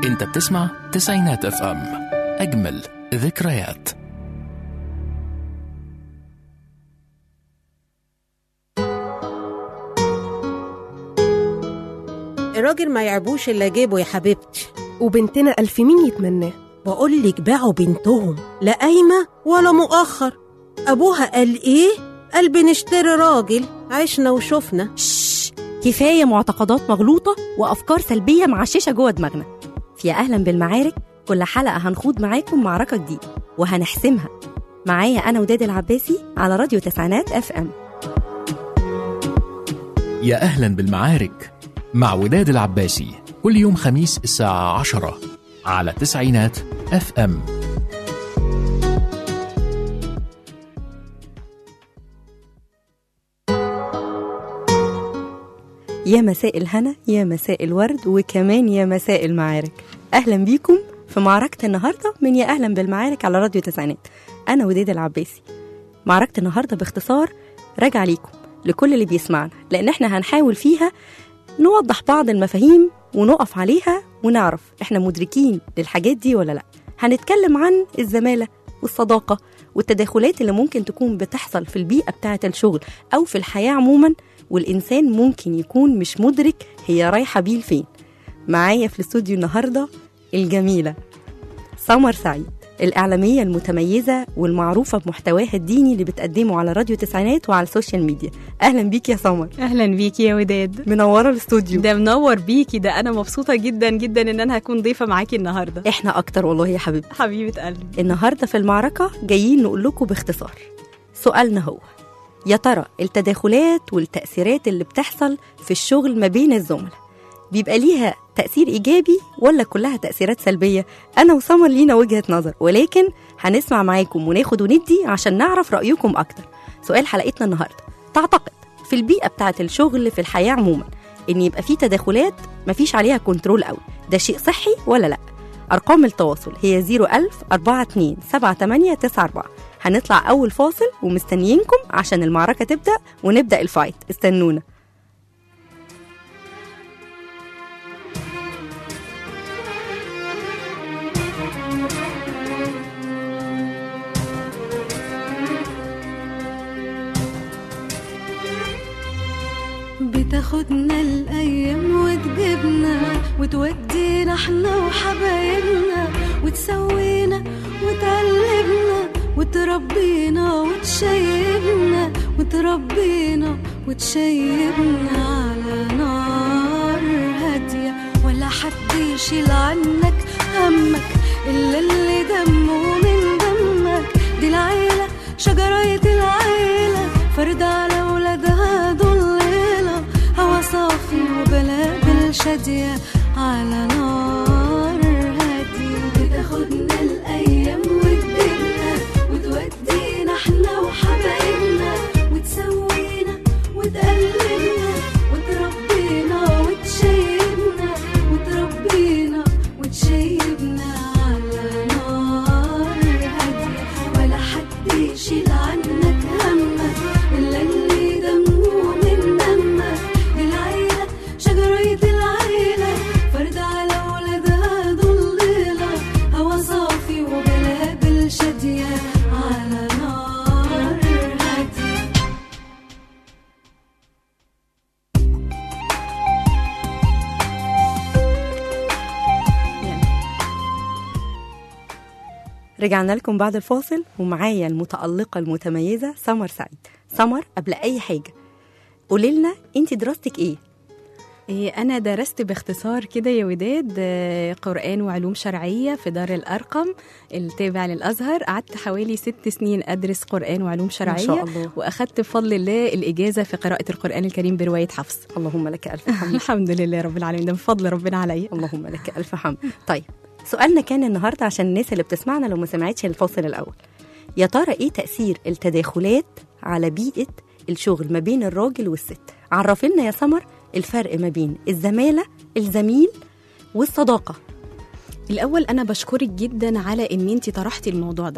انت بتسمع تسعينات اف ام اجمل ذكريات الراجل ما يعبوش الا جيبه يا حبيبتي وبنتنا ألف مين يتمناه بقول لك باعوا بنتهم لا قايمه ولا مؤخر ابوها قال ايه قال بنشتري راجل عشنا وشفنا شش كفاية معتقدات مغلوطة وأفكار سلبية معششة جوه دماغنا في أهلا بالمعارك كل حلقة هنخوض معاكم معركة جديدة وهنحسمها معايا أنا وداد العباسي على راديو تسعينات اف ام يا اهلا بالمعارك مع وداد العباسي كل يوم خميس الساعة عشرة على تسعينات اف ام يا مساء الهنا يا مساء الورد وكمان يا مساء المعارك أهلا بيكم في معركة النهاردة من يا أهلا بالمعارك على راديو تسعينات أنا وداد العباسي معركة النهاردة باختصار راجع ليكم لكل اللي بيسمعنا لأن احنا هنحاول فيها نوضح بعض المفاهيم ونقف عليها ونعرف احنا مدركين للحاجات دي ولا لا هنتكلم عن الزمالة والصداقة والتداخلات اللي ممكن تكون بتحصل في البيئة بتاعة الشغل أو في الحياة عموما والإنسان ممكن يكون مش مدرك هي رايحة بيه لفين معايا في الاستوديو النهاردة الجميلة سمر سعيد الإعلامية المتميزة والمعروفة بمحتواها الديني اللي بتقدمه على راديو تسعينات وعلى السوشيال ميديا أهلا بيك يا سمر أهلا بيكي يا وداد منورة الاستوديو ده منور بيكي ده أنا مبسوطة جدا جدا إن أنا هكون ضيفة معاكي النهاردة احنا أكتر والله يا حبيبتي حبيبة قلبي النهاردة في المعركة جايين نقول لكم باختصار سؤالنا هو يا ترى التداخلات والتأثيرات اللي بتحصل في الشغل ما بين الزملاء بيبقى ليها تأثير إيجابي ولا كلها تأثيرات سلبية أنا وسمر لينا وجهة نظر ولكن هنسمع معاكم وناخد وندي عشان نعرف رأيكم أكتر سؤال حلقتنا النهاردة تعتقد في البيئة بتاعة الشغل في الحياة عموما إن يبقى في تداخلات مفيش عليها كنترول قوي ده شيء صحي ولا لأ أرقام التواصل هي 01000 42 7894 هنطلع أول فاصل ومستنيينكم عشان المعركة تبدأ ونبدأ الفايت استنونا بتاخدنا الايام وتجيبنا وتودينا احنا وحبايبنا وتسوينا وتقلبنا وتربينا وتشيبنا وتربينا وتشيبنا على نار هادية ولا حد يشيل عنك همك إلا اللي دمه من دمك دي العيلة شجرة العيلة فرد على ولادها ضليلة هوا صافي وبلابل شادية على نار هادية بتاخدنا الأيام وتجيبنا وتودينا احنا وحبايبنا وتسوينا وتقلبنا وتربينا وتشيبنا وتربينا وتشيبنا على نار هادية ولا حد يشيل عنك همك إلا اللي دمه من دمك دي العيلة شجرة العيلة فرد على ولادها ضليلة هوا صافي وبلابل شادية على نار هادية رجعنا لكم بعد الفاصل ومعايا المتألقة المتميزة سمر سعيد سمر قبل أي حاجة قولي لنا أنت دراستك إيه؟ إيه أنا درست باختصار كده يا وداد آه، قرآن وعلوم شرعية في دار الأرقم التابع للأزهر قعدت حوالي ست سنين أدرس قرآن وعلوم شرعية شاء الله. وأخدت بفضل الله الإجازة في قراءة القرآن الكريم برواية حفص اللهم لك ألف حمد الحمد لله رب العالمين ده من فضل ربنا عليا اللهم لك ألف حمد طيب سؤالنا كان النهاردة عشان الناس اللي بتسمعنا لو ما سمعتش الفاصل الأول يا ترى إيه تأثير التداخلات على بيئة الشغل ما بين الراجل والست عرفي لنا يا سمر الفرق ما بين الزمالة الزميل والصداقة الأول أنا بشكرك جدا على إن أنت طرحتي الموضوع ده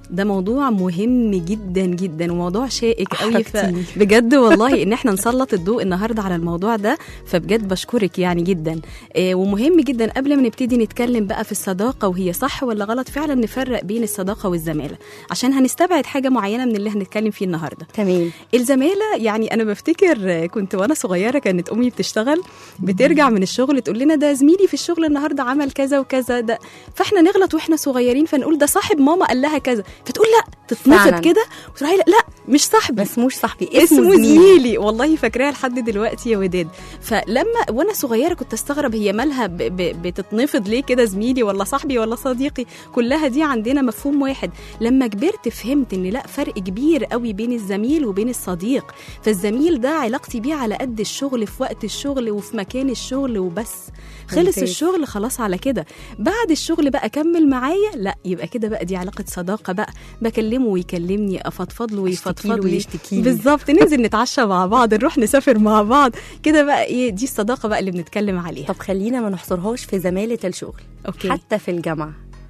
ده موضوع مهم جدا جدا وموضوع شائك قوي ف... أحرجتيني. بجد والله ان احنا نسلط الضوء النهارده على الموضوع ده فبجد بشكرك يعني جدا آه ومهم جدا قبل ما نبتدي نتكلم بقى في الصداقه وهي صح ولا غلط فعلا نفرق بين الصداقه والزماله عشان هنستبعد حاجه معينه من اللي هنتكلم فيه النهارده تمام الزمالة يعني أنا بفتكر كنت وأنا صغيرة كانت أمي بتشتغل بترجع من الشغل تقول لنا ده زميلي في الشغل النهاردة عمل كذا وكذا ده فإحنا نغلط وإحنا صغيرين فنقول ده صاحب ماما قال لها كذا فتقول لا فعلاً. تتنفض كده وتروح قايلة لا مش صاحبي بس مش صاحبي اسمه اسمه زميلي زميلي والله فاكراها لحد دلوقتي يا وداد فلما وانا صغيره كنت استغرب هي مالها ب... ب... بتتنفض ليه كده زميلي ولا صاحبي ولا صديقي كلها دي عندنا مفهوم واحد لما كبرت فهمت ان لا فرق كبير قوي بين الزميل وبين الصديق فالزميل ده علاقتي بيه على قد الشغل في وقت الشغل وفي مكان الشغل وبس خلص ممتاز. الشغل خلاص على كده بعد الشغل بقى كمل معايا لا يبقى كده بقى دي علاقه صداقه بقى بكلمه ويكلمني افضفض له ويفضفض له لي ويشتكي لي. بالظبط ننزل نتعشى مع بعض نروح نسافر مع بعض كده بقى ايه دي الصداقه بقى اللي بنتكلم عليها طب خلينا ما نحصرهاش في زمالة الشغل اوكي حتى في الجامعة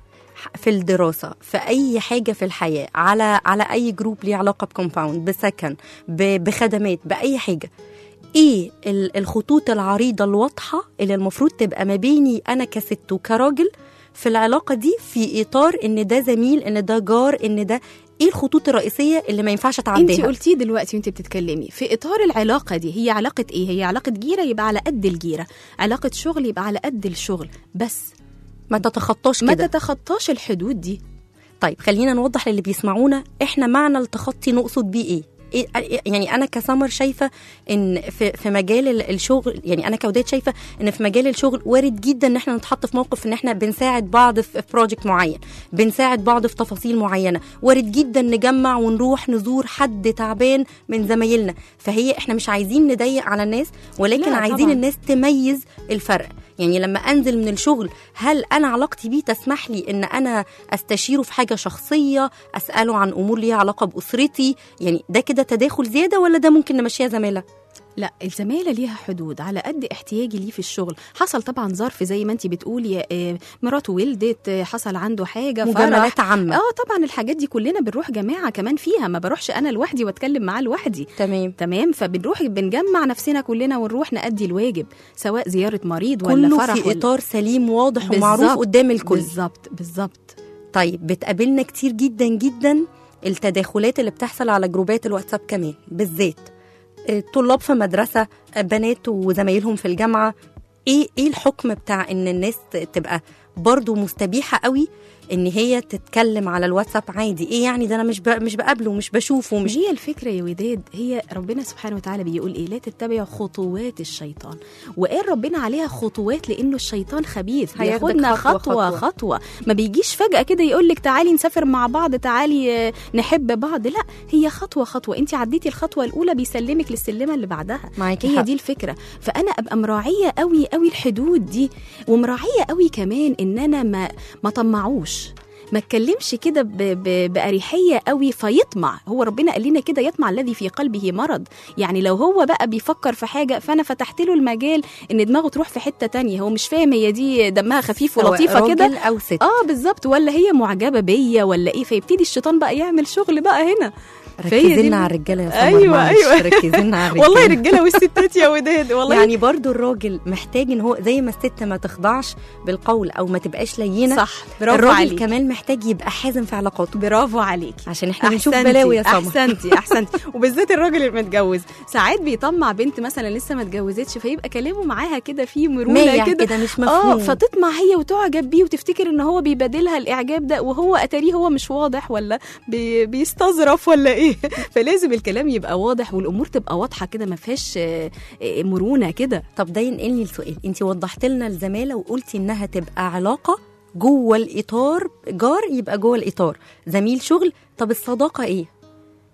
ح- في الدراسة في أي حاجة في الحياة على على أي جروب ليه علاقة بكومباوند بسكن ب- بخدمات بأي حاجة ايه ال- الخطوط العريضة الواضحة اللي المفروض تبقى ما بيني أنا كست وكراجل في العلاقة دي في إطار إن ده زميل إن ده جار إن ده ايه الخطوط الرئيسية اللي ما ينفعش انت تعديها قلتيه دلوقتي وانت بتتكلمي في اطار العلاقه دي هي علاقه ايه هي علاقه جيره يبقى على قد الجيره علاقه شغل يبقى على قد الشغل بس ما تتخطاش ما كده تتخطاش الحدود دي طيب خلينا نوضح للي بيسمعونا احنا معنى التخطي نقصد بيه ايه إيه- يعني انا كسمر شايفه ان في في مجال ال- الشغل يعني انا كوداد شايفه ان في مجال الشغل وارد جدا ان احنا نتحط في موقف ان احنا بنساعد بعض في بروجكت معين بنساعد بعض في تفاصيل معينه وارد جدا نجمع ونروح نزور حد تعبان من زمايلنا فهي احنا مش عايزين نضيق على الناس ولكن لا، عايزين طبعاً. الناس تميز الفرق يعني لما انزل من الشغل هل انا علاقتي بيه تسمح لي ان انا استشيره في حاجه شخصيه اساله عن امور ليها علاقه باسرتي يعني ده كده تداخل زياده ولا ده ممكن نمشيها زماله لا الزمالة ليها حدود على قد احتياجي ليه في الشغل حصل طبعا ظرف زي ما انت بتقولي آه، مراته ولدت آه، حصل عنده حاجة فرح مجاملات عامه اه طبعا الحاجات دي كلنا بنروح جماعة كمان فيها ما بروحش انا لوحدي واتكلم معاه لوحدي تمام تمام فبنروح بنجمع نفسنا كلنا ونروح نأدي الواجب سواء زيارة مريض ولا كله فرح في ولا اطار سليم واضح ومعروف بالظبط، قدام الكل بالظبط بالظبط طيب بتقابلنا كتير جدا جدا التداخلات اللي بتحصل على جروبات الواتساب كمان بالذات الطلاب في مدرسة بنات وزمايلهم في الجامعة ايه ايه الحكم بتاع ان الناس ت- تبقى برضو مستبيحة قوي ان هي تتكلم على الواتساب عادي ايه يعني ده انا مش ب... مش بقابله مش بشوفه مش مش هي الفكرة يا وداد هي ربنا سبحانه وتعالى بيقول ايه لا تتبعوا خطوات الشيطان وقال ربنا عليها خطوات لانه الشيطان خبيث هياخدك بياخدنا خطوة خطوة خطوة. خطوة, ما بيجيش فجأة كده يقول لك تعالي نسافر مع بعض تعالي آه، نحب بعض لا هي خطوة خطوة انت عديتي الخطوة الأولى بيسلمك للسلمة اللي بعدها معاكي هي حق. دي الفكرة فأنا أبقى مراعية قوي قوي الحدود دي ومراعية قوي كمان إن أنا ما ما طمعوش ما اتكلمش كده ب- ب- بأريحية قوي فيطمع هو ربنا قال لنا كده يطمع الذي في قلبه مرض يعني لو هو بقى بيفكر في حاجة فأنا فتحت له المجال إن دماغه تروح في حتة تانية هو مش فاهم هي دي دمها خفيف سواء ولطيفة كده راجل او ست اه بالظبط ولا هي معجبة بيا ولا ايه فيبتدي الشيطان بقى يعمل شغل بقى هنا فهي ركزي دي لنا ال- على الرجاله يا سمر أيوة، معلش، أيوة. ركزي لنا على الرجاله والله الرجالة والستات يا وداد والله يعني برضو الراجل محتاج ان هو زي ما الست ما تخضعش بالقول او ما تبقاش لينه صح برافو الراجل عليك كمان محتاج يبقى حازم في علاقاته برافو عليكي عشان احنا بنشوف أحسنتي، بلاوي يا سمر احسنتي احسنتي وبالذات الراجل المتجوز ساعات بيطمع بنت مثلا لسه ما اتجوزتش فيبقى كلامه معاها كده فيه مرونه مايع كده كده مش اه مفهوم فتطمع هي وتعجب بيه وتفتكر ان هو بيبادلها الاعجاب ده وهو اتاريه هو مش واضح ولا بي بيستظرف ولا ايه فلازم الكلام يبقى واضح والامور تبقى واضحه كده ما فيهاش آه، آه، مرونه كده طب ده ينقلني لسؤال انت وضحت لنا الزماله وقلتي انها تبقى علاقه جوه الاطار جار يبقى جوه الاطار زميل شغل طب الصداقه ايه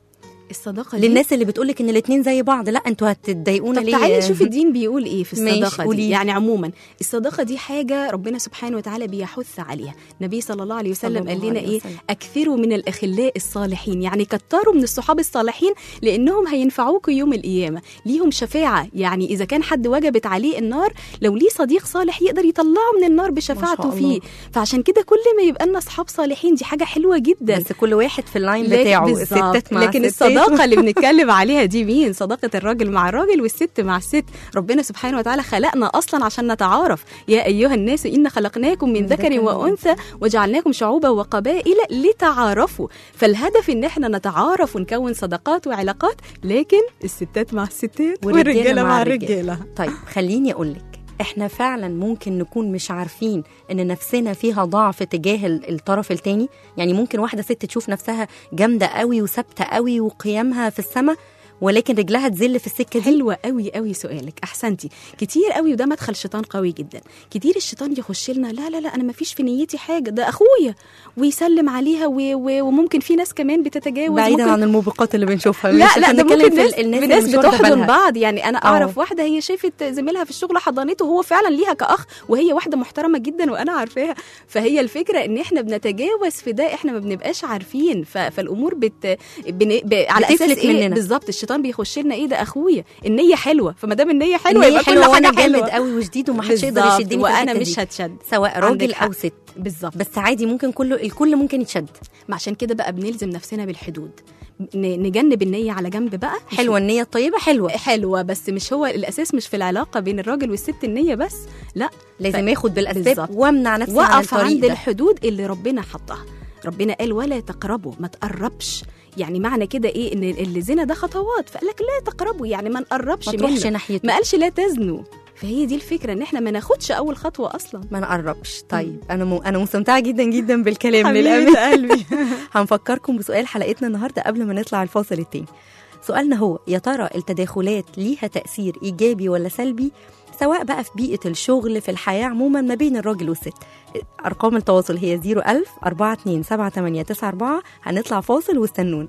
الصداقه دي للناس اللي بتقولك ان الاتنين زي بعض لا انتوا هتتضايقونا طب ليه تعالي نشوف الدين بيقول ايه في ماشي، الصداقه قولي. دي يعني عموما الصداقه دي حاجه ربنا سبحانه وتعالى بيحث عليها النبي صلى الله عليه وسلم صلى قال الله لنا عليه ايه وسلم. اكثروا من الاخلاء الصالحين يعني كتروا من الصحاب الصالحين لانهم هينفعوكوا يوم القيامه ليهم شفاعه يعني اذا كان حد وجبت عليه النار لو ليه صديق صالح يقدر يطلعه من النار بشفاعته الله. فيه فعشان كده كل ما يبقى لنا اصحاب صالحين دي حاجه حلوه جدا بس كل واحد في اللاين لكن- بتاعه بالظبط. الستات مع لكن الستات. الصداقه اللي بنتكلم عليها دي مين صداقه الراجل مع الراجل والست مع الست ربنا سبحانه وتعالى خلقنا اصلا عشان نتعارف يا ايها الناس ان خلقناكم من من ذكر ذكر وانثى وجعلناكم شعوبا وقبائل لتعارفوا فالهدف ان احنا نتعارف ونكون صداقات وعلاقات لكن الستات مع الستات والرجالة والرجاله مع مع الرجالة. الرجاله طيب خليني اقول لك احنا فعلا ممكن نكون مش عارفين ان نفسنا فيها ضعف تجاه ال- الطرف التاني يعني ممكن واحده ست تشوف نفسها جامده قوي وثابته قوي وقيمها في السماء ولكن رجلها تزل في السكه دي حلوة قوي قوي سؤالك احسنتي كتير قوي وده مدخل شيطان قوي جدا كتير الشيطان يخش لنا لا لا لا انا ما فيش في نيتي حاجه ده اخويا ويسلم عليها و... و... وممكن في ناس كمان بتتجاوز بعيدا ممكن عن الموبقات اللي بنشوفها لا مش لا عشان ده نتكلم ممكن في ناس, ال- الناس ناس اللي مش واخدة بتحضن بالها. بعض يعني انا اعرف أه. واحده هي شافت زميلها في الشغل حضنته وهو فعلا ليها كاخ وهي واحده محترمه جدا وانا عارفاها فهي الفكره ان احنا بنتجاوز في ده احنا ما بنبقاش عارفين ف... فالامور بت... بن... ب... على اساس بتفلت ايه مننا. بالظبط الشيطان بيخش لنا ايه ده اخويا النيه حلوه فما دام النيه حلوه النية يبقى كل حلوه حاجه وانا حلوه جامد قوي وشديد ومحدش يقدر بالظبط، يشدني في وانا الحتة مش دي. هتشد سواء عندك راجل حق. او ست بالظبط بس عادي ممكن كله الكل ممكن يتشد ما عشان كده بقى بنلزم نفسنا بالحدود ن- نجنب النيه على جنب بقى مش- حلوه النيه الطيبه حلوه حلوه بس مش هو الاساس مش في العلاقه بين الراجل والست النيه بس لا لازم ف- اخد بالاسباب بالظبط. وامنع نفسي عن وقف الطريق عند ده. الحدود اللي ربنا حطها ربنا قال ولا تقربوا ما تقربش يعني معنى كده ايه ان الزنا ده خطوات فقال لك لا تقربوا يعني ما نقربش ما تروحش منه ناحيته ما قالش لا تزنوا فهي دي الفكره ان احنا ما ناخدش اول خطوه اصلا ما نقربش طيب انا م... انا مستمتعه جدا جدا بالكلام للامانه قلبي هنفكركم بسؤال حلقتنا النهارده قبل ما نطلع الفاصل التاني سؤالنا هو يا ترى التداخلات ليها تأثير إيجابي ولا سلبي سواء بقى في بيئة الشغل في الحياة عموما ما بين الراجل والست أرقام التواصل هي 01000 42 78 94 هنطلع فاصل واستنون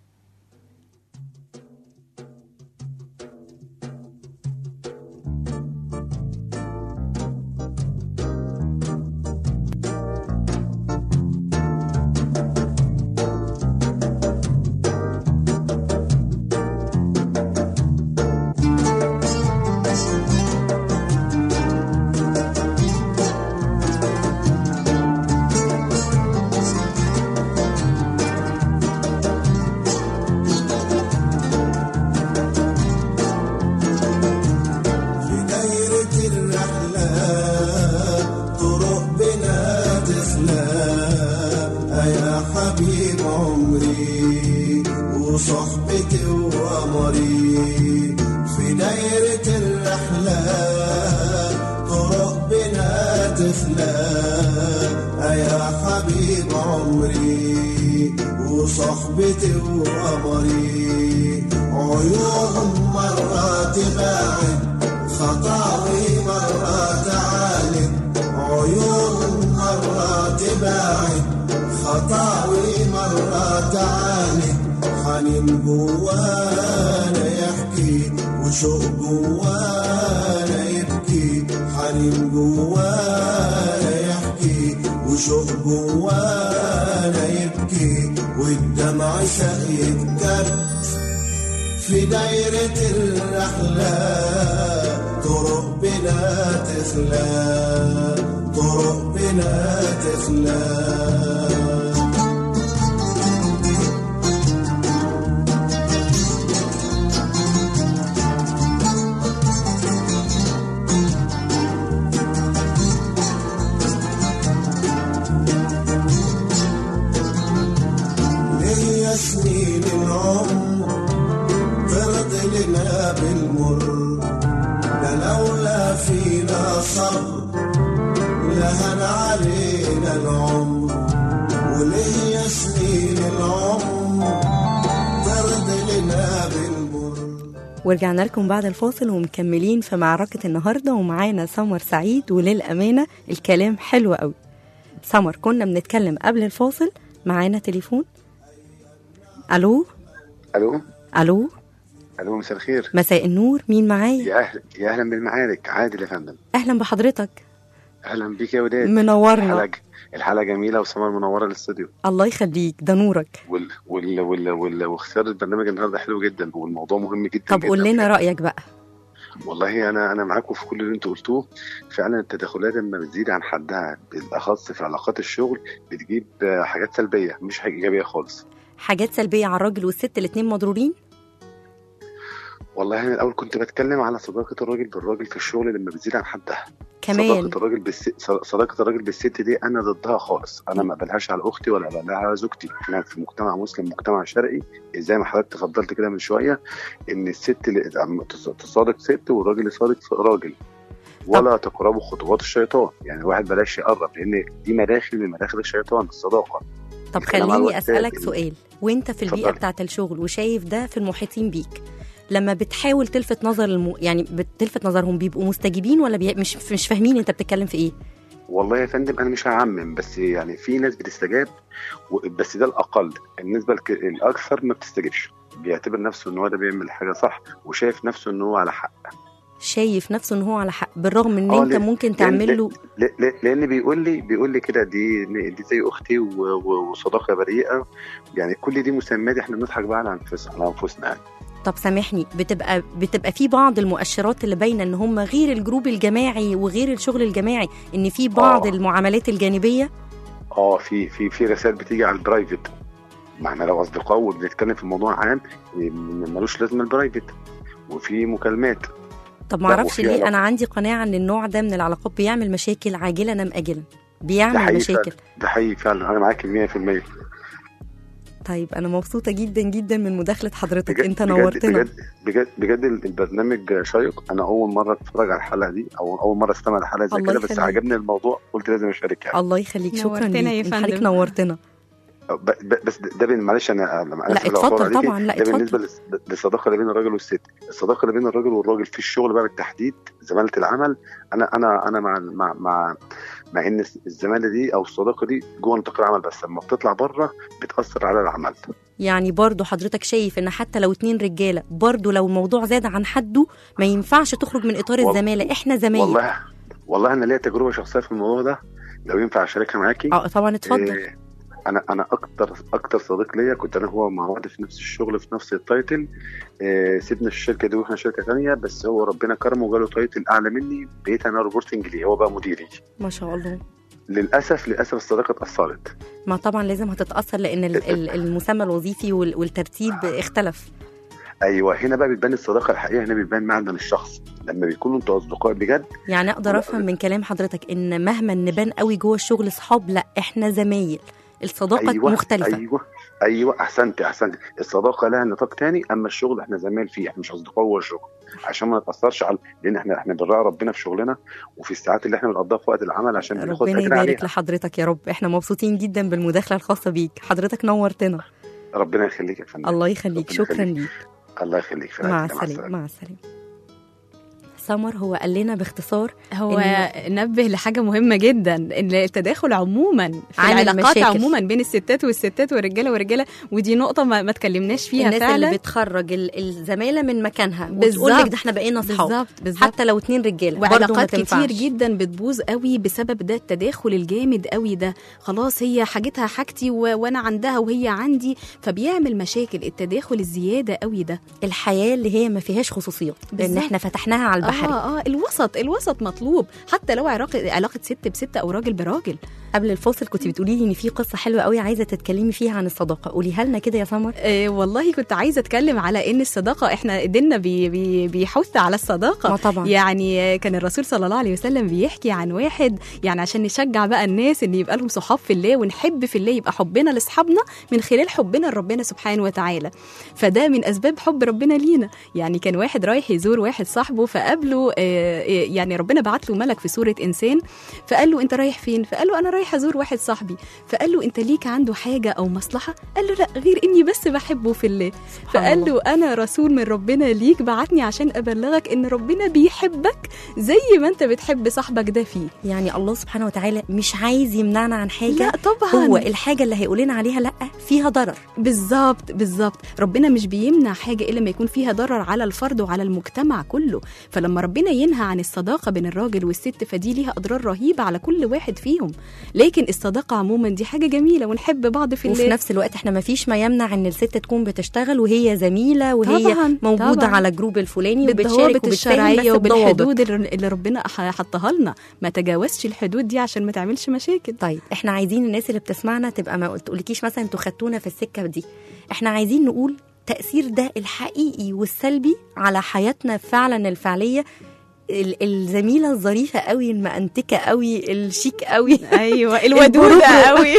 في دايرة الرحلة طرق بنا تخلى يا حبيب عمري وصحبتي وقمري في دايرة الرحلة طرق بنا تخلى يا حبيب عمري وصحبتي وقمري عيون مرة تباعد خطاوي مرة تعالد عيون مرة تباعد خطاوي مرة تعالد حنين جوانا يحكي وشوق جوانا يبكي حنين جوانا يحكي وشوق جوانا يبكي والدمع شقيت كرت في دايرة الرحلة طرق بنا تخلى طرق بنا تخلى ليا سنين العمر ترضي لنا بالمر ده لولا فينا صبر لهن علينا العمر وليا سنين العمر ترضي لنا بالمر ورجعنا لكم بعد الفاصل ومكملين في معركة النهاردة ومعانا سمر سعيد وللأمانة الكلام حلو قوي سمر كنا بنتكلم قبل الفاصل معانا تليفون ألو الو الو الو مساء الخير مساء النور مين معايا يا اهلا يا اهلا بالمعارك عادل يا فندم اهلا بحضرتك اهلا بيك يا وداد منورنا الحلقه الحلقه جميله وسمر منوره الاستوديو الله يخليك ده نورك وال وال وال وال واختيار البرنامج النهارده حلو جدا والموضوع مهم جدا طب جدا قول لنا رايك بقى والله انا انا معاكم في كل اللي انتوا قلتوه فعلا التدخلات لما بتزيد عن حدها بالاخص في علاقات الشغل بتجيب آه، حاجات سلبيه مش حاجه ايجابيه خالص حاجات سلبيه على الراجل والست الاتنين مضرورين والله انا الاول كنت بتكلم على صداقه الراجل بالراجل في الشغل لما بتزيد عن حدها كمان صداقه الراجل بالست صداقه الراجل بالست دي انا ضدها خالص انا ما بقبلهاش على اختي ولا بقبلها على زوجتي احنا في مجتمع مسلم مجتمع شرقي زي ما حضرتك تفضلت كده من شويه ان الست اللي عم تص- تصادق ست والراجل يصادق راجل ولا تقربوا خطوات الشيطان يعني الواحد بلاش يقرب لان دي مداخل من مداخل الشيطان الصداقه طب الكلام على خليني الواتساب اسالك إن- سؤال وانت في البيئه اتفضلي. بتاعه الشغل وشايف ده في المحيطين بيك لما بتحاول تلفت نظر الم... يعني بتلفت نظرهم بيبقوا مستجيبين ولا بي... مش مش فاهمين انت بتتكلم في ايه والله يا فندم انا مش هعمم بس يعني في ناس بتستجاب و- بس ده الاقل النسبه الك- الاكثر ما بتستجيبش بيعتبر نفسه ان هو ده بيعمل حاجه صح وشايف نفسه ان هو على حق شايف نفسه ان هو على حق بالرغم ان آه، انت ليه- ممكن لأن- تعمل له ل- ل- لان بيقول لي بيقول لي كده دي دي زي اختي و- و- وصداقه بريئه يعني كل دي مسميات احنا بنضحك بقى على انفسنا على انفسنا يعني طب سامحني بتبقى بتبقى في بعض المؤشرات اللي باينه ان هم غير الجروب الجماعي وغير الشغل الجماعي ان في بعض آه. المعاملات الجانبيه اه في في في رسائل بتيجي على البرايفت ما احنا لو اصدقاء وبنتكلم في موضوع عام إيه، ملوش لازمه البرايفت وفي مكالمات طب لا، معرفش وفي ليه علاقة. انا عندي قناعه ان النوع ده من العلاقات بيعمل مشاكل عاجلا ام اجلا ده بيعمل حقيقي مشاكل فعلا ده حقيقي فعلا انا معاك 100% طيب انا مبسوطه جدا جدا من مداخله حضرتك بجد انت بجد نورتنا بجد بجد بجد البرنامج شيق انا اول مره اتفرج على الحلقه دي او اول مره استمع لحلقه زي الله كده بس يخليك. عجبني الموضوع قلت لازم اشارك يعني الله يخليك شكرا نورتنا يا ليك انت حضرتك فندم. نورتنا ب- ب- بس ده بين معلش انا أنا لا، آسف لو أطول اتفضل عليكي. طبعا، لا، ده اتفضل. بالنسبه للس- للصداقه اللي بين الراجل والست الصداقه اللي بين الراجل والراجل في الشغل بقى بالتحديد زماله العمل انا انا انا مع مع مع, مع ان الزماله دي او الصداقه دي جوه نطاق العمل بس لما بتطلع بره بتاثر على العمل يعني برضو حضرتك شايف ان حتى لو اتنين رجاله برضو لو الموضوع زاد عن حده ما ينفعش تخرج من اطار وال- الزماله احنا زمايل والله والله انا ليا تجربه شخصيه في الموضوع ده لو ينفع اشاركها معاكي اه طبعا اتفضل إيه، انا انا اكتر اكتر صديق ليا كنت انا هو مع بعض في نفس الشغل في نفس التايتل إيه سيبنا الشركه دي واحنا شركه ثانيه بس هو ربنا كرمه وجاله تايتل اعلى مني بقيت انا ريبورتنج ليه هو بقى مديري ما شاء الله للاسف للاسف الصداقه اتاثرت ما طبعا لازم هتتاثر لان ال- ال- المسمى الوظيفي وال- والترتيب اختلف ايوه هنا بقى بتبان الصداقه الحقيقيه هنا بتبان معدن الشخص لما بيكونوا انتوا اصدقاء بجد يعني اقدر لا. افهم من كلام حضرتك ان مهما نبان قوي جوه الشغل صحاب لا احنا زمايل الصداقه ايوه مختلفه ايوه ايوه احسنت احسنت الصداقه لها نطاق تاني اما الشغل احنا زمايل فيه احنا مش اصدقاء جوه الشغل عشان ما نتاثرش على لان احنا احنا بنراعي ربنا في شغلنا وفي الساعات اللي احنا بنقضيها في وقت العمل عشان بناخد ربنا اجر يبارك عليها لحضرتك يا رب احنا مبسوطين جدا بالمداخله الخاصه بيك حضرتك نورتنا ربنا يخليك يا فندم الله يخليك ربنا شكرا يخليك. ليك الله يخليك في مع رعايتك. السلامه مع السلامه سمر هو قال لنا باختصار هو إن- نبه لحاجه مهمه جدا ان التداخل عموما في عامل العلاقات مشاكل. عموما بين الستات والستات والرجاله والرجاله ودي نقطه ما, ما اتكلمناش فيها الناس فعلا اللي بتخرج ال- الزماله من مكانها وتقول بالظبط. لك ده احنا بقينا اصحاب بالظبط بالظبط حتى لو اتنين رجاله برضه ما وعلاقات كتير تنفعش. جدا بتبوظ قوي بسبب ده التداخل الجامد قوي ده خلاص هي حاجتها حاجتي و... وانا عندها وهي عندي فبيعمل مشاكل التداخل الزياده قوي ده الحياه اللي هي ما فيهاش خصوصيات لان بالظبط. احنا فتحناها على البحر اه اه الوسط الوسط مطلوب حتى لو علاقه علاقه ست بست او راجل براجل قبل الفاصل كنت بتقولي لي ان في قصه حلوه قوي عايزه تتكلمي فيها عن الصداقه قوليها لنا كده يا سمر آه والله كنت عايزه اتكلم على ان الصداقه احنا ديننا بي بي بيحث على الصداقه ما طبعا يعني آه، كان الرسول صلى الله عليه وسلم بيحكي عن واحد يعني عشان نشجع بقى الناس ان يبقى لهم صحاب في الله ونحب في الله يبقى حبنا لاصحابنا من خلال حبنا لربنا سبحانه وتعالى فده من اسباب حب ربنا لينا يعني كان واحد رايح يزور واحد صاحبه فقابله قابله آه، يعني ربنا بعت له ملك في صوره انسان فقال له انت رايح فين فقال له انا رايح ازور واحد صاحبي فقال له انت ليك عنده حاجه او مصلحه قال له لا غير اني بس بحبه في الله فقال له انا رسول من ربنا ليك بعتني عشان ابلغك ان ربنا بيحبك زي ما انت بتحب صاحبك ده فيه يعني الله سبحانه وتعالى مش عايز يمنعنا عن حاجه لا طبعا هو الحاجه اللي هيقولنا عليها لا فيها ضرر بالظبط بالظبط ربنا مش بيمنع حاجه الا لما يكون فيها ضرر على الفرد وعلى المجتمع كله فلما ربنا ينهى عن الصداقه بين الراجل والست فدي ليها اضرار رهيبه على كل واحد فيهم لكن الصداقه عموما دي حاجه جميله ونحب بعض في وفي الله نفس الوقت احنا ما فيش ما يمنع ان الست تكون بتشتغل وهي زميله وهي طبعاً، موجوده طبعاً. على جروب الفلاني وبتشارك بالضوابط وبتفهم الشرعيه بس بضوابط. وبالحدود اللي اللي ربنا ح- حطها لنا ما تجاوزش الحدود دي عشان ما تعملش مشاكل طيب احنا عايزين الناس اللي بتسمعنا تبقى ما تقولكيش مثلا انتوا خدتونا في السكه دي احنا عايزين نقول تاثير ده الحقيقي والسلبي على حياتنا فعلا الفعليه ال- الزميله الظريفه قوي المأنتكه قوي الشيك قوي ايوه البروكرو. قوي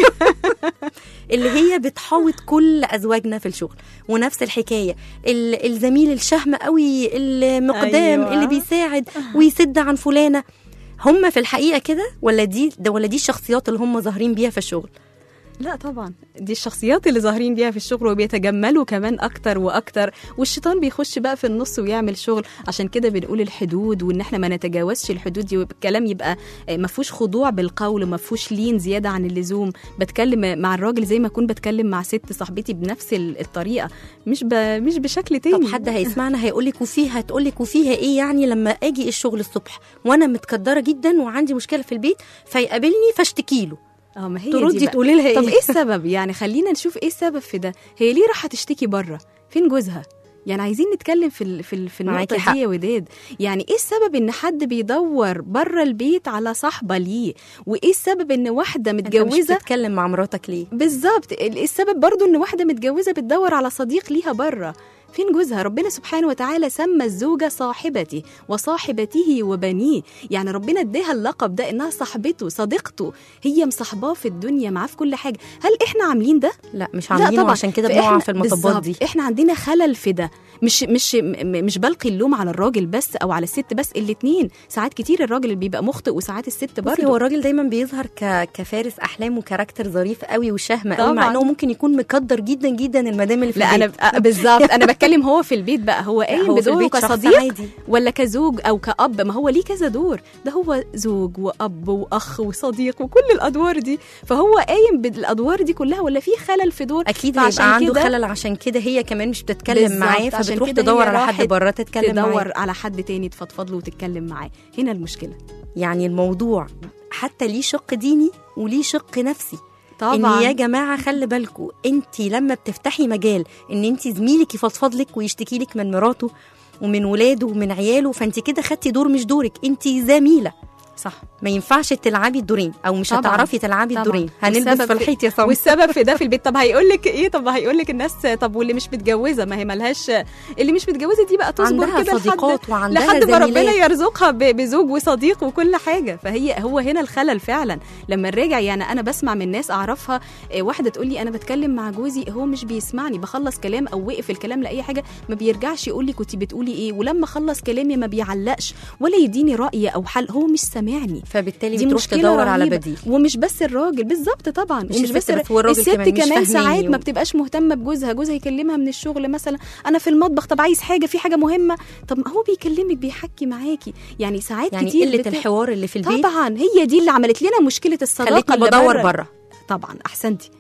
اللي هي بتحاوط كل ازواجنا في الشغل ونفس الحكايه ال- الزميل الشهم قوي المقدام أيوة. أيوة. اللي بيساعد ويسد عن فلانه هم في الحقيقه كده ولا دي ده ولا دي الشخصيات اللي هم ظاهرين بيها في الشغل لا طبعا دي الشخصيات اللي ظاهرين بيها في الشغل وبيتجملوا كمان اكتر واكتر والشيطان بيخش بقى في النص ويعمل شغل عشان كده بنقول الحدود وان احنا ما نتجاوزش الحدود دي والكلام يبقى آه، ما فيهوش خضوع بالقول وما فيهوش لين زياده عن اللزوم بتكلم مع الراجل زي ما اكون بتكلم مع ست صاحبتي بنفس ال- الطريقه مش ب... مش بشكل تاني طب حد هيسمعنا هيقولك وفيها هتقولك وفيها ايه يعني لما اجي الشغل الصبح وانا متكدره جدا وعندي مشكله في البيت فيقابلني فاشتكي له اه ما هي تردي دي بقى. تقولي لها طب ايه ايه السبب يعني خلينا نشوف ايه السبب في ده هي ليه راح تشتكي بره فين جوزها يعني عايزين نتكلم في ال- في ال- في معاكي النقطه حق. دي يا وداد يعني ايه السبب ان حد بيدور بره البيت على صاحبه ليه وايه السبب ان واحده انت مش متجوزه بتتكلم مع مراتك ليه بالظبط ال- السبب برضو ان واحده متجوزه بتدور على صديق ليها بره فين جوزها ربنا سبحانه وتعالى سمى الزوجه صاحبتي وصاحبته وبنيه يعني ربنا اداها اللقب ده انها صاحبته صديقته هي مصاحباه في الدنيا معاه في كل حاجه هل احنا عاملين ده لا مش لا عاملينه طبعا عشان كده فإحنا- بنقع في المطبات بالظبط. دي احنا عندنا خلل في ده مش مش م- مش بلقي اللوم على الراجل بس او على الست بس الاثنين ساعات كتير الراجل اللي بيبقى مخطئ وساعات الست بصي هو برضه الراجل دايما بيظهر ك... كفارس احلام وكاركتر ظريف قوي وشهم قوي طبعاً. مع انه ممكن يكون مقدر جدا جدا المدام اللي في لا انا البيت. ب- بالظبط انا بتكلم هو في البيت بقى هو لا، قايم هو في بدوره البيت شخص كصديق عادي. ولا كزوج او كاب ما هو ليه كذا دور ده هو زوج واب واخ وصديق وكل الادوار دي فهو قايم بالادوار دي كلها ولا في خلل في دور اكيد فعشان هيبقى عنده كده- خلل عشان كده هي كمان مش بتتكلم بالظبط، معاه عشان فبتروح كده تدور هي على حد راحت بره تتكلم معاه تدور على حد تاني تفضفض له وتتكلم معاه هنا المشكله يعني الموضوع حتى ليه شق ديني وليه شق نفسي طبعا ان يا جماعه خلي بالكم انت لما بتفتحي مجال ان انت زميلك يفضفض لك ويشتكي لك من مراته ومن ولاده ومن عياله فانت كده خدتي دور مش دورك انت زميله صح ما ينفعش تلعبي الدورين او مش طبعاً. هتعرفي تلعبي طبعاً. الدورين هنلبس والسبب في الحيط يا صمت والسبب في ده في البيت طب هيقول لك ايه طب هيقول لك الناس طب واللي مش متجوزه ما هي ملهاش اللي مش متجوزه دي بقى تصبر عندها كده لحد صديقات وعندها لحد ما ربنا زميلات. يرزقها ب- بزوج وصديق وكل حاجه فهي هو هنا الخلل فعلا لما نراجع يعني انا بسمع من ناس اعرفها إيه، واحده تقول لي انا بتكلم مع جوزي هو مش بيسمعني بخلص كلام او وقف الكلام لاي حاجه ما بيرجعش يقول لي كنت بتقولي ايه ولما خلص كلامي ما بيعلقش ولا يديني راي او حل هو مش سامعني فبالتالي دي بتروح مشكلة تدور على رهيبة. بديل ومش بس الراجل بالظبط طبعا مش ومش الست بس, بس، والراجل الست كمان مش كمان ساعات فاهماني ما و- بتبقاش مهتمه بجوزها جوزها يكلمها من الشغل مثلا انا في المطبخ طب عايز حاجه في حاجه مهمه طب ما هو بيكلمك بيحكي معاكي يعني ساعات يعني كتير قله بت- الحوار اللي في البيت طبعا هي دي اللي عملت لنا مشكله الصداقه خلتني اللي بدور بره. بره طبعا احسنتي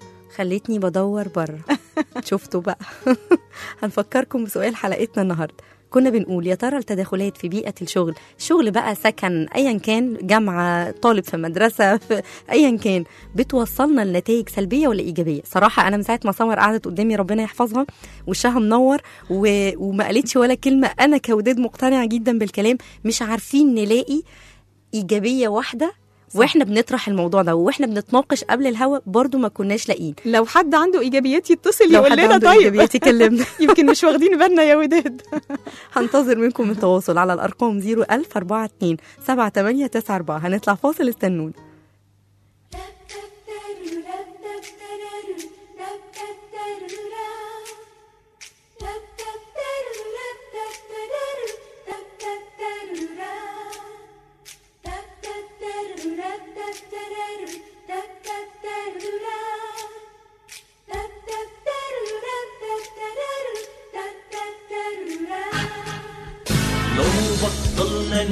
خلتني بدور بره شفتوا بقى هنفكركم بسؤال حلقتنا النهارده كنا بنقول يا ترى التداخلات في بيئة الشغل شغل بقى سكن أيا كان جامعة طالب في مدرسة في أيا كان بتوصلنا لنتائج سلبية ولا إيجابية صراحة أنا من ساعة ما سمر قعدت قدامي ربنا يحفظها وشها منور و... وما قالتش ولا كلمة أنا كوداد مقتنعة جدا بالكلام مش عارفين نلاقي إيجابية واحدة واحنا بنطرح الموضوع ده واحنا بنتناقش قبل الهوا برضو ما كناش لاقيين لو حد عنده ايجابيات يتصل لو يقول حد لنا عنده طيب إيجابيات يكلمنا يمكن مش واخدين بالنا يا وداد هنتظر منكم التواصل على الأرقام 01042 7894 هنطلع فاصل استنونا Thank you.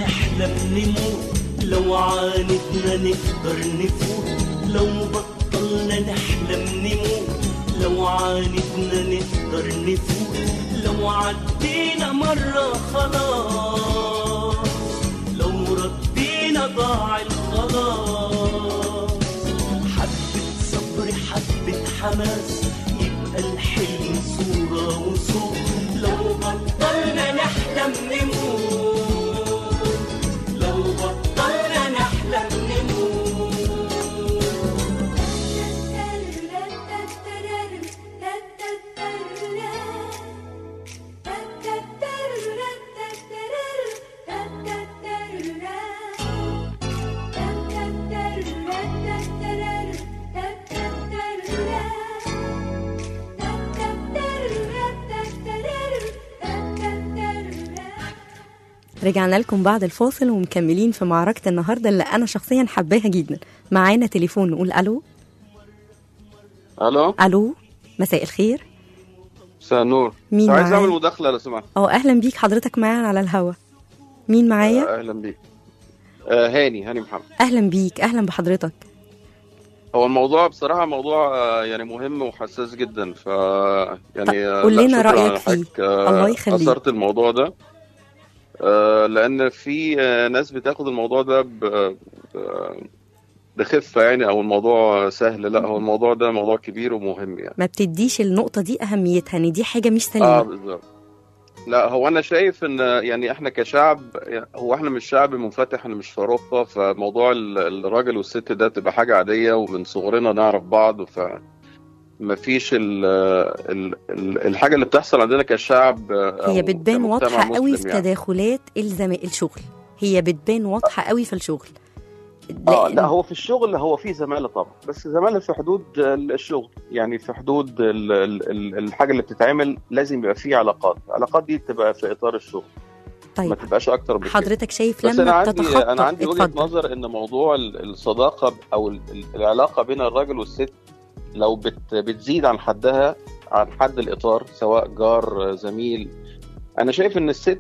نحلم نموت لو عاندنا نقدر نفوت لو بطلنا نحلم نموت لو عاندنا نقدر نفوت لو عدينا مرة خلاص لو ردينا ضاع الخلاص حبة صبر حبة حماس يبقى الحلم صورة وصوت لو بطلنا نحلم نموت لو بطلنا نحلم نموت رجعنا لكم بعد الفاصل ومكملين في معركة النهاردة اللي أنا شخصيا حباها جدا معانا تليفون نقول ألو الو ألو مساء الخير مساء النور مين عايز معايا؟ اعمل مداخله لو سمحت اه أهلا بيك حضرتك معانا على الهوا مين معايا آه، اهلا بيك آه، هاني هاني محمد أهلا بيك أهلا بحضرتك هو الموضوع بصراحه موضوع آه، يعني مهم وحساس جدا ف يعني آه، قول لا، لنا شكراً رأيك على فيه. حضرتك، آه، الله يخليك. اثرت الموضوع ده آه، لان في آه، ناس بتاخد الموضوع ده ب- ب- بخفه يعني او الموضوع سهل لا هو الموضوع ده موضوع كبير ومهم يعني ما بتديش النقطة دي أهميتها إن دي حاجة مش اه سليمة بالظبط لا هو انا شايف ان يعني احنا كشعب هو احنا مش شعب منفتح احنا مش في اوروبا فموضوع ال- الراجل والست ده تبقى حاجه عاديه ومن صغرنا نعرف بعض ف ما فيش ال ال ال الحاجه اللي بتحصل عندنا كشعب أو هي بتبان كمجتمع واضحة قوي في مسلم يعني. تداخلات الزم... الشغل هي بتبان واضحة قوي في الشغل اه لأن- لا هو في الشغل هو في زماله طبعا بس زماله في حدود الشغل يعني في حدود ال ال ال الحاجه اللي بتتعمل لازم يبقى في علاقات العلاقات دي تبقى في اطار الشغل ما طيب تبقاش اكتر من كده حضرتك شايف بس انا لما عندي بتتخطى انا عندي وجهه اتفضل نظر ان موضوع ال- الصداقه ب- او ال- ال- العلاقه بين الراجل والست لو بت بتزيد عن حدها عن حد الاطار سواء جار زميل انا شايف ان الست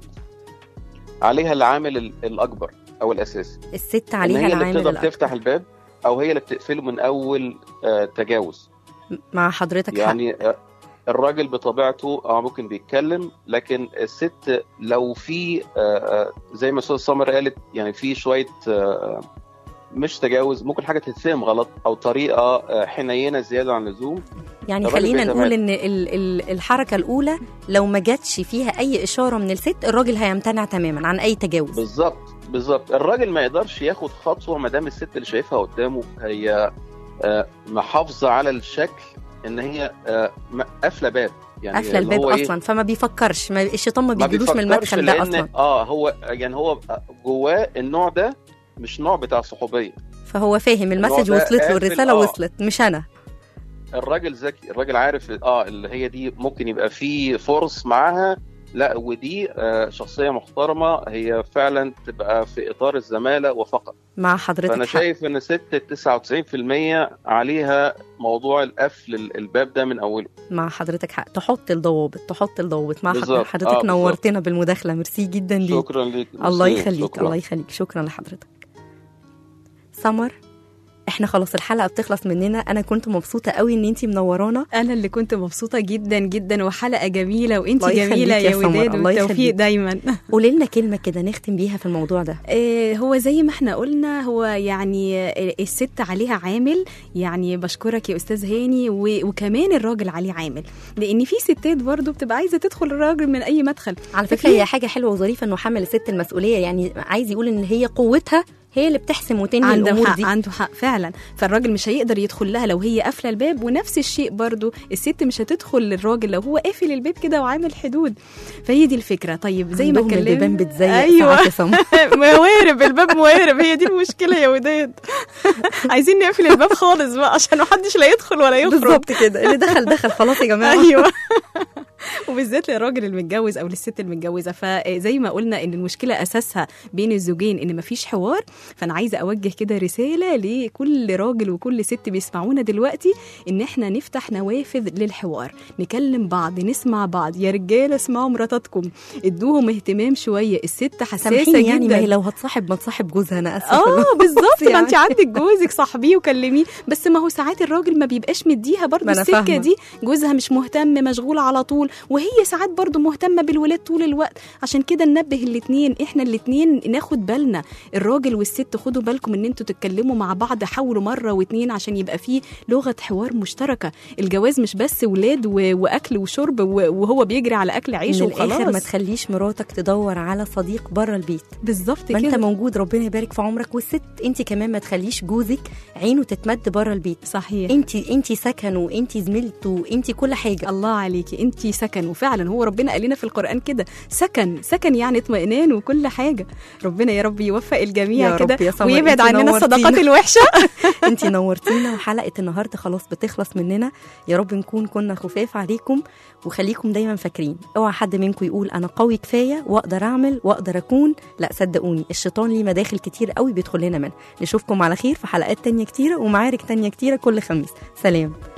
عليها العامل ال- الاكبر او الاساسي الست ان عليها هي اللي العامل بتقدر الأكبر تفتح الباب او هي اللي بتقفله من اول آه، تجاوز مع حضرتك حق يعني آه، الراجل بطبيعته اه ممكن بيتكلم لكن الست لو في آه، آه، زي ما استاذ سمر قالت يعني في شويه آه، مش تجاوز ممكن حاجه تتفهم غلط او طريقه آه، حنينه زياده عن اللزوم يعني الراجل خلينا بيتمادى. نقول ان ال ال الحركه الاولى لو ما جاتش فيها اي اشاره من الست الراجل هيمتنع تماما عن اي تجاوز بالظبط بالظبط الراجل ما يقدرش ياخد خطوه ما دام الست اللي شايفها قدامه هي آه، محافظه على الشكل ان هي آه، م- قافله باب يعني قافله اللي الباب هو إيه؟ اصلا فما بيفكرش ما الشيطان ما ما بيجيلوش من بيفكرش المدخل ده لأن- اصلا اه هو يعني هو جواه النوع ده مش نوع بتاع صحوبيه فهو فاهم المسج ده وصلت له قافل، الرساله آه. وصلت مش انا الراجل ذكي الراجل عارف اه اللي هي دي ممكن يبقى في فرص معاها لا ودي آه شخصيه محترمه هي فعلا تبقى في اطار الزماله وفقط مع حضرتك فانا حق. شايف ان ست 99% عليها موضوع القفل ال- الباب ده من اوله مع حضرتك حق تحط الضوابط تحط الضوابط مع بالظبط. حضرتك, حضرتك آه، بالظبط. نورتنا بالمداخله ميرسي جدا ليك شكرا ليك الله ميرسي، يخليك شكراً. الله يخليك شكرا لحضرتك سمر احنا خلاص الحلقه بتخلص مننا انا كنت مبسوطه قوي ان انتي منورانا انا اللي كنت مبسوطه جدا جدا وحلقه جميله وانتي الله يخليك جميله يا يا سمر، وداد الله والتوفيق يخليك. دايما قولي لنا كلمه كده نختم بيها في الموضوع ده آه، هو زي ما احنا قلنا هو يعني آه، الست عليها عامل يعني بشكرك يا استاذ هاني و- وكمان الراجل عليه عامل لان في ستات برضو بتبقى عايزه تدخل الراجل من اي مدخل على فكره هي حاجه حلوه وظريفه انه حمل الست المسؤوليه يعني عايز يقول ان هي قوتها هي اللي بتحسم وتنهي عنده الامور حق دي عنده حق فعلا فالراجل مش هيقدر يدخل لها لو هي قافله الباب ونفس الشيء برضو الست مش هتدخل للراجل لو هو قافل الباب كده وعامل حدود فهي دي الفكره طيب زي ما عندهم اتكلمنا البيبان بتزيق ايوه ساعات يا سمر. موارب الباب موارب هي دي المشكله يا وداد عايزين نقفل الباب خالص بقى عشان محدش لا يدخل ولا يخرج بالظبط كده اللي دخل دخل خلاص يا جماعه ايوه وبالذات للراجل المتجوز او للست المتجوزه فزي ما قلنا ان المشكله اساسها بين الزوجين ان مفيش حوار فانا عايزه اوجه كده رساله لكل راجل وكل ست بيسمعونا دلوقتي ان احنا نفتح نوافذ للحوار نكلم بعض نسمع بعض يا رجاله اسمعوا مراتاتكم ادوهم اهتمام شويه الست حساسه سامحيني يعني جدا ما هي لو هتصاحب ما تصاحب جوزها انا اسفه اه بالظبط ما انت يعني. عندك جوزك صاحبيه وكلميه بس ما هو ساعات الراجل ما بيبقاش مديها برضه ما أنا السكه فاهمة. دي جوزها مش مهتم مشغول على طول وهي ساعات برضه مهتمه بالولاد طول الوقت عشان كده ننبه الاتنين احنا الاتنين ناخد بالنا الراجل والست خدوا بالكم ان انتوا تتكلموا مع بعض حاولوا مره واتنين عشان يبقى فيه لغه حوار مشتركه الجواز مش بس ولاد و... واكل وشرب و... وهو بيجري على اكل عيش من الاخر ما وخلاص تخليش مراتك تدور على صديق بره البيت بالظبط ما انت كده موجود ربنا يبارك في عمرك والست انت كمان ما تخليش جوزك عينه تتمد بره البيت صحيح انت انت سكن وانت زميلته وانت كل حاجه الله عليكي انت سكن وفعلا هو ربنا قال لنا في القران كده سكن سكن يعني اطمئنان وكل حاجه ربنا يا رب يوفق يا الجميع رب كده يا سمر، ويبعد انت عننا الصداقات نورتينا. الوحشه انت نورتينا وحلقه النهارده خلاص بتخلص مننا يا رب نكون كنا خفاف عليكم وخليكم دايما فاكرين اوعى حد منكم يقول انا قوي كفايه واقدر اعمل واقدر اكون لا صدقوني الشيطان ليه مداخل كتير قوي بيدخل لنا منها نشوفكم على خير في حلقات تانية كتيره ومعارك تانية كتيره كل خميس سلام